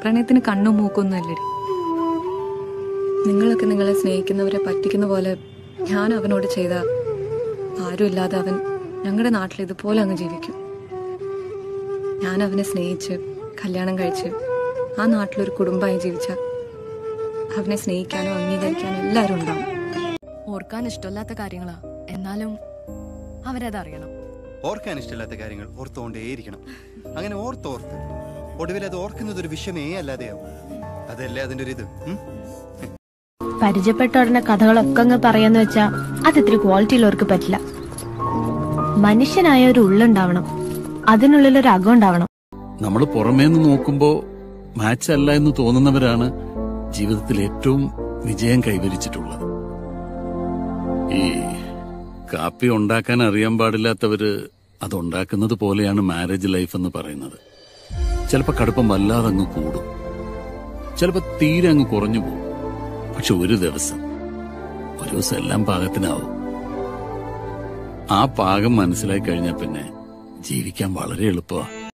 പ്രണയത്തിന് കണ്ണും മൂക്കൊന്നും അല്ലടി നിങ്ങളൊക്കെ നിങ്ങളെ സ്നേഹിക്കുന്നവരെ പറ്റിക്കുന്ന പോലെ ഞാൻ അവനോട് ചെയ്ത ആരുമില്ലാതെ അവൻ ഞങ്ങളുടെ നാട്ടിൽ ഇതുപോലെ അങ്ങ് ജീവിക്കും ഞാൻ അവനെ സ്നേഹിച്ച് കല്യാണം കഴിച്ച് ആ നാട്ടിലൊരു കുടുംബമായി ജീവിച്ച അവനെ സ്നേഹിക്കാനോ അംഗീകരിക്കാനോ എല്ലാവരും ഉണ്ടാവും ഓർക്കാൻ ഇഷ്ടമില്ലാത്ത കാര്യങ്ങളാ എന്നാലും അവരതറിയണം ഓർക്കാൻ ഇഷ്ടമില്ലാത്ത കാര്യങ്ങൾ ഓർത്തോണ്ടേയിരിക്കണം അങ്ങനെ ഓർത്തോർത്ത് ഒടുവിൽ അത് ഓർക്കുന്നത് ഒരു വിഷമേ അല്ലാതെയാവും അതല്ലേ അതിന്റെ ഒരു ഇത് ഉം? പരിചയപ്പെട്ട ഉടനെ കഥകളൊക്കെ അങ്ങ് പറയാന്ന് വെച്ചാ അത് ഇത്തിരി ക്വാളിറ്റിയുള്ളവർക്ക് പറ്റില്ല മനുഷ്യനായ ഒരു ഉള്ളുണ്ടാവണം അതിനുള്ളിൽ ഒരു അകം ഉണ്ടാവണം നമ്മൾ പുറമേന്ന് നോക്കുമ്പോ മാച്ച് അല്ല എന്ന് തോന്നുന്നവരാണ് ജീവിതത്തിൽ ഏറ്റവും വിജയം കൈവരിച്ചിട്ടുള്ളത് ഈ കാപ്പി ഉണ്ടാക്കാൻ അറിയാൻ പാടില്ലാത്തവര് അതുണ്ടാക്കുന്നത് പോലെയാണ് മാരേജ് ലൈഫ് എന്ന് പറയുന്നത് ചിലപ്പോ കടുപ്പം വല്ലാതെ അങ്ങ് കൂടും ചിലപ്പോ തീരെ അങ്ങ് കുറഞ്ഞു പോകും പക്ഷെ ഒരു ദിവസം ഒരു ദിവസം എല്ലാം പാകത്തിനാവും ആ പാകം മനസ്സിലായി കഴിഞ്ഞാൽ പിന്നെ ജീവിക്കാൻ വളരെ എളുപ്പമാണ്